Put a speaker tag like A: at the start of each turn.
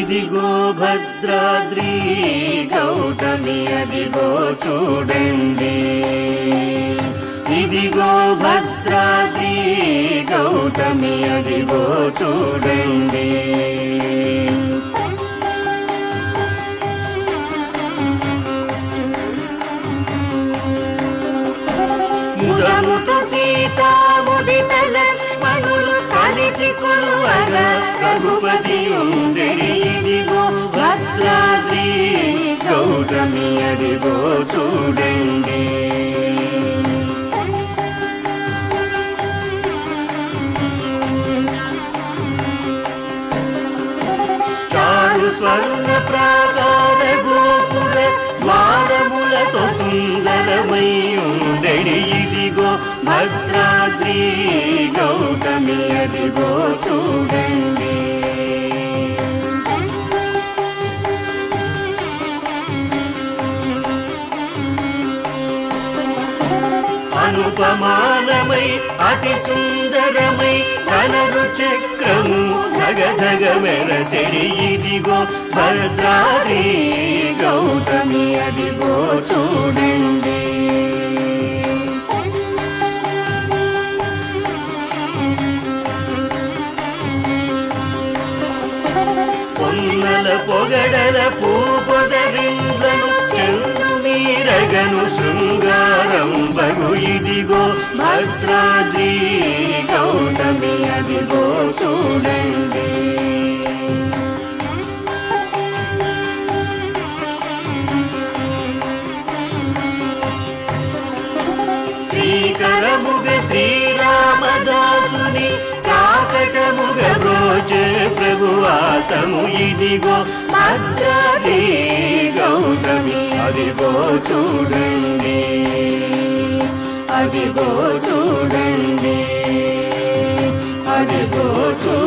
A: ఇదిగో భద్రాద్రి గౌతమి అదిగో చూడండి ఇదిగో భద్రాద్రి గౌతమి అదిగో చూడండి ముదముతో సీతాముదిత లక్ష్మణులు కలిసి కొలువగా రఘుపతి ఉండెడి ఇదిగో భద్రాద్రి గౌతమి అదిగో చూడండి చారు స్వర్ణ ప్రాకార గోపుర ద్వారములతో సుందరమై ఉండెడి ఇదిగో భద్రాద్రి గౌతమి అదిగో చూడండి అనుపమానమై అతి సుందరమై ధనరు చక్రము ధగధగ మెరసెడి ఇదిగో భద్రాద్రి గౌతమి అదిగో చూడండి పొన్నల పొగడల పూపొదరింద్రను చెండు మీరగను శృంగారం బగు ఇదిగో భద్రాద్రి గౌతమి అదిగో చూడండి శ్రీకరముగ శ్రీరామదాసుని కాకటముగ బ్రోచే ప్రభువాసము ఇదిగో భద్రాది గౌతమి అదిగో చూడండి అదిగో చూడండి అదిగో చూడండి